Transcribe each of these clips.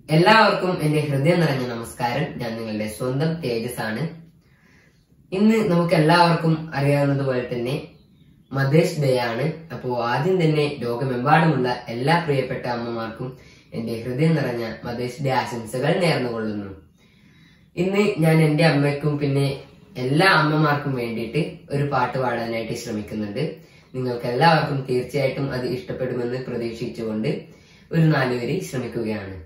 എല്ലാവർക്കും എന്റെ ഹൃദയം നിറഞ്ഞ നമസ്കാരം ഞാൻ നിങ്ങളുടെ സ്വന്തം തേജസ് ആണ് ഇന്ന് നമുക്ക് എല്ലാവർക്കും അറിയാവുന്നതുപോലെ തന്നെ മദേഴ്സ് ഡേ ആണ് അപ്പോൾ ആദ്യം തന്നെ ലോകമെമ്പാടുമുള്ള എല്ലാ പ്രിയപ്പെട്ട അമ്മമാർക്കും എന്റെ ഹൃദയം നിറഞ്ഞ മദേഴ്സ് ഡേ ആശംസകൾ നേർന്നുകൊള്ളുന്നു ഇന്ന് ഞാൻ എന്റെ അമ്മയ്ക്കും പിന്നെ എല്ലാ അമ്മമാർക്കും വേണ്ടിയിട്ട് ഒരു പാട്ട് പാടാനായിട്ട് ശ്രമിക്കുന്നുണ്ട് നിങ്ങൾക്ക് എല്ലാവർക്കും തീർച്ചയായിട്ടും അത് ഇഷ്ടപ്പെടുമെന്ന് പ്രതീക്ഷിച്ചുകൊണ്ട് ഒരു നാലുവരി ശ്രമിക്കുകയാണ്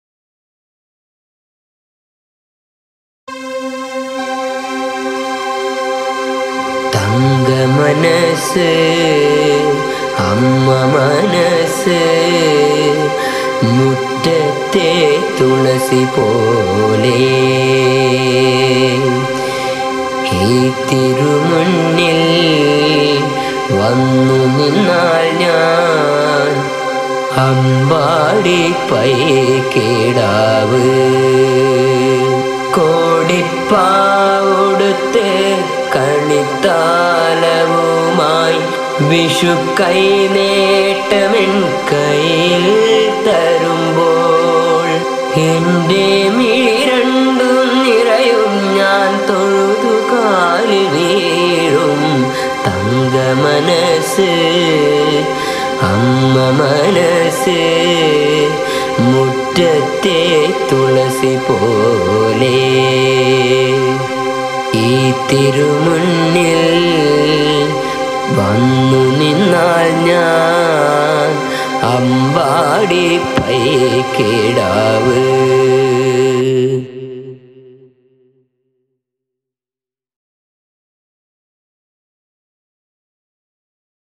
തങ്ക മനസ്സ് അമ്മ മനസ്സ് മുറ്റത്തെ തുളസി പോലെ ഈ തിരുമുന്നിൽ വന്നു നിന്നാൽ ഞാൻ അമ്പാടി പൈക്കിടാവ് കോടിപ്പാവൊടുത്ത് കണിത്താലവുമായി വിഷു കൈ നേട്ടമെൻ കയ്യിൽ തരുമ്പോൾ എൻ്റെ മിഴിരണ്ടും നിറയും ഞാൻ തൊഴുതു കാലിൽ വീഴും തങ്ക മനസ്സ് അമ്മ മനസ്സ് മുറ്റത്തെ തുളസി പോലെ ഈ തിരുമുന്നിൽ വന്നു നിന്നാൽ ഞാൻ അമ്പാടി പൈക്കിടാവ്